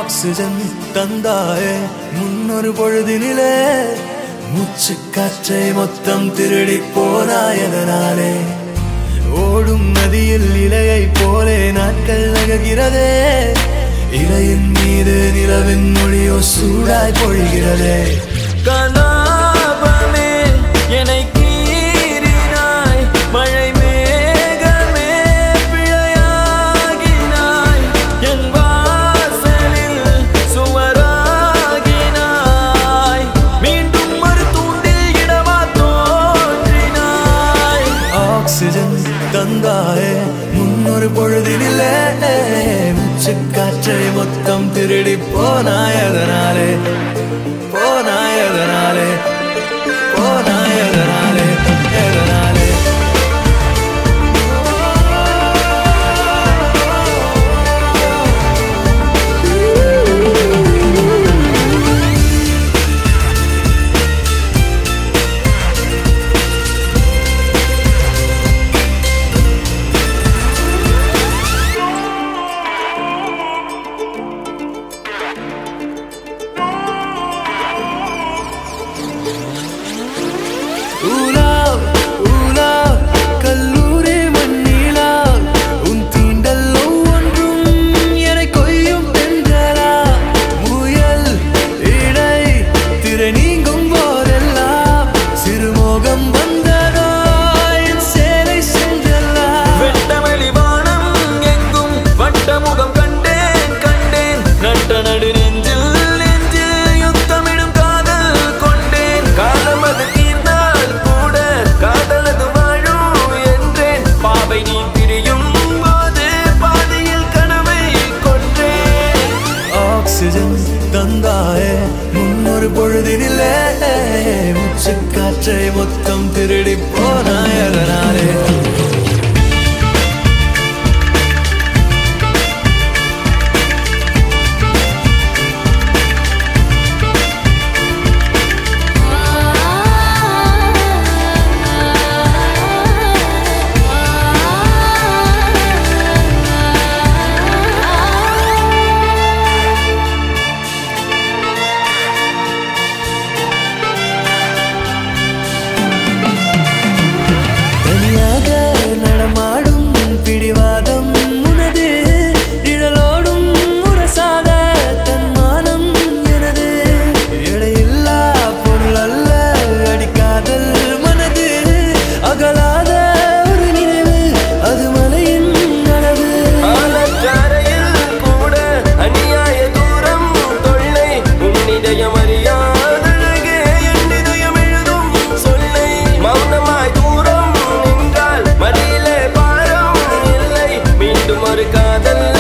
oxygen தந்தாயே முன்னொரு பொழுதினிலே மூச்சு காற்றை மொத்தம் திருடி போனாயதனாலே ஓடும் நதியில் இலையை போலே நாட்கள் நகர்கிறதே இலையின் மீது நிலவின் மொழியோ சூடாய் பொழிகிறதே கலாபமே என்னை கீறினாய் மழை மேகமே பிழையாகினாய் என் வாசலில் சுவராகினாய் மீண்டும் ஒரு தூண்டில் இடமா தோன்றினாய் ஆக்சிஜன் தந்தாயே முன்னொரு பொழுதினிலே மூச்சு காற்றை மொத்தம் திருடி போனாயதனாலே போனாயதனாலே போனாயதனாலே எதனாலே ஊலா ஊலா கல்லூரி மண்ணிலா உன் தீண்டல் ஒவ்வொன்றும் என்னை கொய்யும் தென்றலா முயல் இடை திரை நீங்கும் போதெல்லாம் சிறுமோகம் வந்ததோ என் சேலை சென்றல்லா வெட்டவெளி வானம் எங்கும் வட்டமுகம் கண்டேன் கண்டேன் நட்ட நடு நெஞ்சில் நெஞ்சில் யுத்தமிடும் காதல் கொண்டேன் காலம் அது தீர்ந்தால் கூட காதலது வாழும் என்றேன் பாவை நீ பிரியும் போது பாதையில் கனவை கொன்றேன் ஆக்சிஜன் தந்தாயே முன்னொரு பொழுதினிலே மூச்சு காற்றை மொத்தம் திருடி போனாயதனாலே தனியாக நடமாடும் பிடிவாதம் உனது நிழலோடும் உரசாத தன்மானம் எனது எடையில்லா பொருள் அல்ல அடிக்காதல் மனது அகலாத ஒரு நினைவு அது மலையின் அளவு ஆலச்சாரையில் கூட அநியாய தூரம் தொல்லை உன்னிதயம் அறியாதழகே என் இதயம் எழுதும் சொல்லை மௌனமாய் தூரம் நின்றால் மடியிலே பாரம் இல்லை மீண்டும் ஒரு காதல்